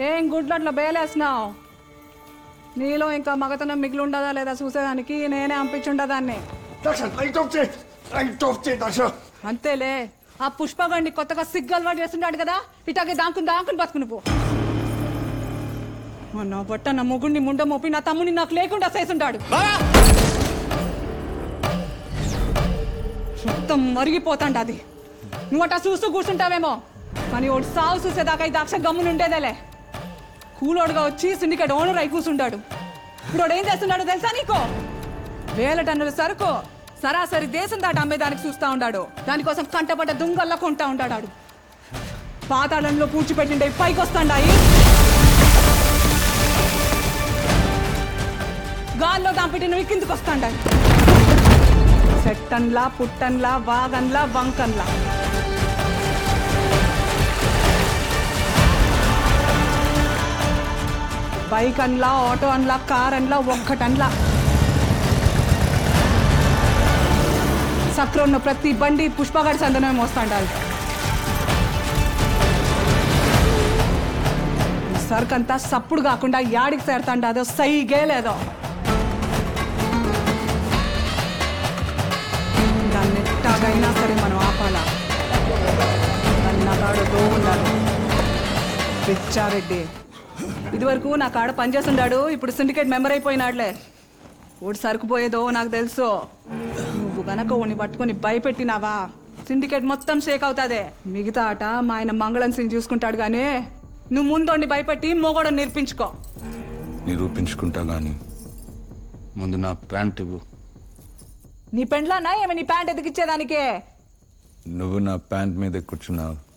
ఏం గుడ్లు అట్లా బేలేసినావు నీలో ఇంకా మగతనం మిగిలి ఉండదా లేదా చూసేదానికి నేనే పంపించుండదాన్ని దాక్ష లైట్ ఆఫ్ చేయి లైట్ ఆఫ్ చేయి దాక్ష అంతేలే ఆ పుష్పగండి కొత్తగా సిగ్గు అలవాటు చేస్తుంటాడు కదా ఇటాగే దాంకుని దాంకుని బతుకుని పో నా బట్ట నా మొగుడిని ముండ మోపి నా తమ్ముని నాకు లేకుండా చేస్తుంటాడు మొత్తం మరిగిపోతాండ అది నువ్వు అట్టా చూస్తూ కూర్చుంటావేమో కానీ వాడు సాగు చూసేదాకా ఈ దాక్ష గమ్మున ఉండేదేలే కూలోడుగా వచ్చి సిండికేట్ ఓనర్ అయి కూర్చుంటాడు ఇప్పుడు వాడు ఏం చేస్తున్నాడో తెలుసా నీకు వేల టన్నుల సరుకు సరాసరి దేశం దాటి అమ్మేదానికి చూస్తా ఉన్నాడు దానికోసం కంటపడ్డ దుంగల్లా కొంటా ఉంటాడు ఆడు. పాతాళంలో పూడ్చిపెట్టిండే పైకి వస్తాండాయి గాల్లో దాంపెట్టినవి కిందకి వస్తాండాయి సెట్టన్లా పుట్టన్లా వాగన్లా వంకన్లా బైక్ అన్లా ఆటో అన్లా కార్ అన్లా ఒక్కటన్లా సక్ర ఉన్న ప్రతి బండి పుష్పగాడి సందనమే మోస్తాండాలి ఈ సరుకంతా సప్పుడు కాకుండా యాడికి చేరతాండ అదో సైగే లేదో దాన్ని ఎట్టాగైనా సరే మనం ఆపాలా దాన్ని నా కాడతో ఉండాలి పిచ్చారెడ్డి ఇదివరకు నా కాడ పనిచేస్తుండాడు ఇప్పుడు సిండికేట్ మెంబర్ అయిపోయినాడులే ఓడి సరుకుపోయేదో నాకు తెలుసు నువ్వు గనక ఓని పట్టుకొని భయపెట్టినావా సిండికేట్ మొత్తం షేక్ అవుతాదే మిగతా ఆట మా ఆయన మంగళం సింగ్ చూసుకుంటాడు గానీ నువ్వు ముందోండి భయపెట్టి మొగోడని నేర్పించుకో నిరూపించుకుంటా గాని ముందు నా ప్యాంట్ ఇవ్వు నీ పెండ్లానా ఏమి నీ ప్యాంట్ ఎదిగిచ్చేదానికే నువ్వు నా ప్యాంట్ మీద కూర్చున్నావు